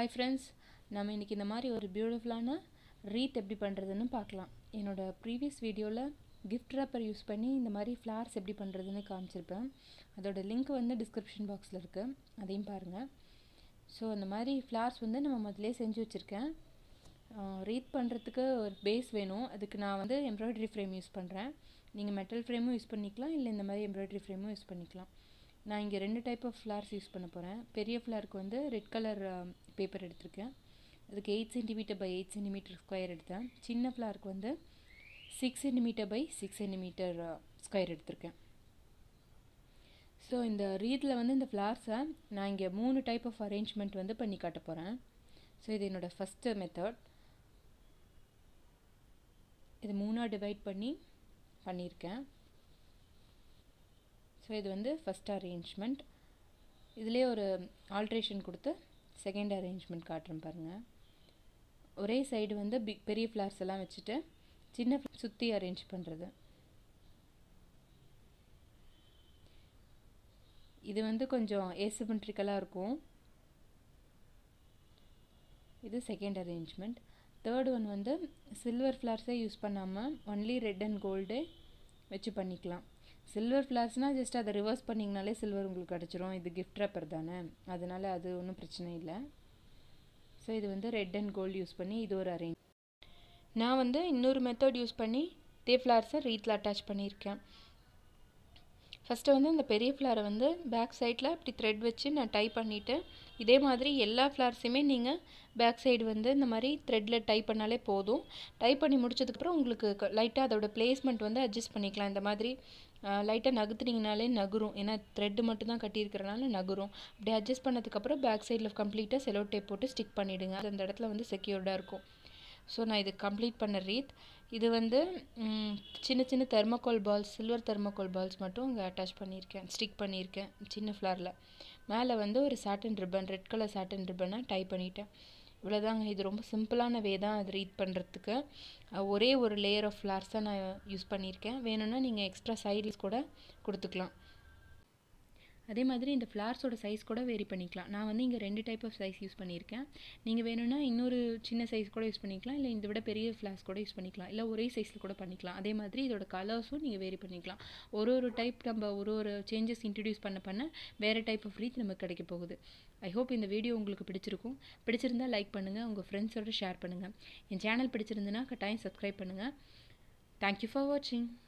hi friends நம்ம இன்றைக்கி இந்த மாதிரி ஒரு பியூட்டிஃபுல்லான ரீத் எப்படி பண்ணுறதுன்னு பார்க்கலாம் என்னோடய ப்ரீவியஸ் வீடியோவில் கிஃப்ட் ரேப்பர் யூஸ் பண்ணி இந்த மாதிரி ஃப்ளார்ஸ் எப்படி பண்ணுறதுன்னு காமிச்சிருப்பேன் அதோட லிங்க் வந்து டிஸ்கிரிப்ஷன் பாக்ஸில் இருக்குது அதையும் பாருங்கள் ஸோ அந்த மாதிரி ஃப்ளார்ஸ் வந்து நம்ம முதலே செஞ்சு வச்சுருக்கேன் ரீத் பண்ணுறதுக்கு ஒரு பேஸ் வேணும் அதுக்கு நான் வந்து எம்ப்ராய்டரி ஃப்ரேம் யூஸ் பண்ணுறேன் நீங்கள் மெட்டல் ஃப்ரேமும் யூஸ் பண்ணிக்கலாம் இல்லை இந்த மாதிரி எம்ப்ராய்டரி ஃப்ரேமும் யூஸ் பண்ணிக்கலாம் நான் இங்கே ரெண்டு டைப் ஆஃப் ஃப்ளார்ஸ் யூஸ் பண்ண போகிறேன் பெரிய ஃப்ளாருக்கு வந்து ரெட் கலர் பேப்பர் எடுத்திருக்கேன் அதுக்கு eight centimetre by eight centimetre square எடுத்தேன் சின்ன ஃப்ளாருக்கு வந்து six centimetre by six centimetre square எடுத்திருக்கேன் ஸோ இந்த ரீதில் வந்து இந்த ஃப்ளார்ஸை நான் இங்கே மூணு டைப் ஆஃப் அரேஞ்ச்மெண்ட் வந்து பண்ணி காட்ட போகிறேன் ஸோ இது என்னோடய ஃபஸ்ட்டு மெத்தட் இது மூணாக டிவைட் பண்ணி பண்ணியிருக்கேன் ஸோ இது வந்து ஃபஸ்ட் அரேஞ்ச்மெண்ட் இதிலே ஒரு ஆல்ட்ரேஷன் கொடுத்து செகண்ட் அரேஞ்ச்மெண்ட் காட்டுறேன் பாருங்கள் ஒரே சைடு வந்து பிக் பெரிய ஃப்ளார்ஸ் எல்லாம் வச்சுட்டு சின்ன சுற்றி அரேஞ்ச் பண்ணுறது இது வந்து கொஞ்சம் ஏசிமெட்ரிக்கலாக இருக்கும் இது செகண்ட் அரேஞ்ச்மெண்ட் தேர்ட் ஒன் வந்து சில்வர் ஃப்ளார்ஸே யூஸ் பண்ணாமல் ஒன்லி ரெட் அண்ட் கோல்டே வச்சு பண்ணிக்கலாம் சில்வர் ஃப்ளார்ஸ்னால் ஜஸ்ட் அதை ரிவர்ஸ் பண்ணிங்கனாலே சில்வர் உங்களுக்கு கிடச்சிரும் இது கிஃப்ட் ரேப்பர் தானே அதனால் அது ஒன்றும் பிரச்சனை இல்லை ஸோ இது வந்து ரெட் அண்ட் கோல்டு யூஸ் பண்ணி இது ஒரு அரேஞ்ச் நான் வந்து இன்னொரு மெத்தட் யூஸ் பண்ணி இதே ஃப்ளார்ஸை ரீத்தில் அட்டாச் பண்ணியிருக்கேன் ஃபஸ்ட்டு வந்து இந்த பெரிய ஃப்ளாரை வந்து பேக் சைடில் இப்படி த்ரெட் வச்சு நான் டை பண்ணிவிட்டு இதே மாதிரி எல்லா ஃப்ளார்ஸையுமே நீங்கள் பேக் சைடு வந்து இந்த மாதிரி த்ரெட்டில் டை பண்ணாலே போதும் டை பண்ணி முடிச்சதுக்கப்புறம் உங்களுக்கு லைட்டாக அதோட பிளேஸ்மெண்ட் வந்து அட்ஜஸ்ட் பண்ணிக்கலாம் இந்த மாதிரி லைட்டாக நகுத்துனீங்கனாலே நகுரும் ஏன்னா த்ரெட்டு மட்டும் தான் கட்டியிருக்கிறனால நகுரும் அப்படி அட்ஜஸ்ட் பண்ணதுக்கப்புறம் பேக் சைடில் கம்ப்ளீட்டாக செலோ டேப் போட்டு ஸ்டிக் பண்ணிவிடுங்க அந்த இடத்துல வந்து செக்யூர்டாக இருக்கும் ஸோ நான் இது கம்ப்ளீட் பண்ண ரீத் இது வந்து சின்ன சின்ன thermocol balls silver thermocol balls மட்டும் இங்கே அட்டாச் பண்ணியிருக்கேன் ஸ்டிக் பண்ணியிருக்கேன் சின்ன ஃப்ளாரில் மேலே வந்து ஒரு satin ribbon red colour satin ரிப்பனை டை பண்ணிட்டேன் இவ்வளோதாங்க இது ரொம்ப சிம்பிளான வே தான் அது ரீட் பண்ணுறதுக்கு ஒரே ஒரு லேயர் ஆஃப் ஃப்ளார்ஸ் தான் நான் யூஸ் பண்ணியிருக்கேன் வேணும்னா நீங்கள் எக்ஸ்ட்ரா சைடில்ஸ் கூட கொடுத்துக்கலாம் அதே மாதிரி இந்த ஃப்ளார்ஸோட சைஸ் கூட வேரி பண்ணிக்கலாம் நான் வந்து இங்கே ரெண்டு டைப் ஆஃப் சைஸ் யூஸ் பண்ணியிருக்கேன் நீங்கள் வேணும்னா இன்னொரு சின்ன சைஸ் கூட யூஸ் பண்ணிக்கலாம் இல்லை இதை விட பெரிய ஃப்ளார்ஸ் கூட யூஸ் பண்ணிக்கலாம் இல்லை ஒரே சைஸில் கூட பண்ணிக்கலாம் அதே மாதிரி இதோட கலர்ஸும் நீங்கள் வேரி பண்ணிக்கலாம் ஒரு ஒரு டைப் நம்ம ஒரு ஒரு சேஞ்சஸ் இன்ட்ரடியூஸ் பண்ண பண்ண வேறு டைப் ஆஃப் ரீத் நமக்கு கிடைக்க போகுது ஐ ஹோப் இந்த வீடியோ உங்களுக்கு பிடிச்சிருக்கும் பிடிச்சிருந்தால் லைக் பண்ணுங்கள் உங்கள் ஃப்ரெண்ட்ஸோட ஷேர் பண்ணுங்கள் என் சேனல் பிடிச்சிருந்துன்னா கட்டாயம் சப்ஸ்கிரைப் பண்ணுங்கள் தேங்க்யூ ஃபார் வாட்சிங்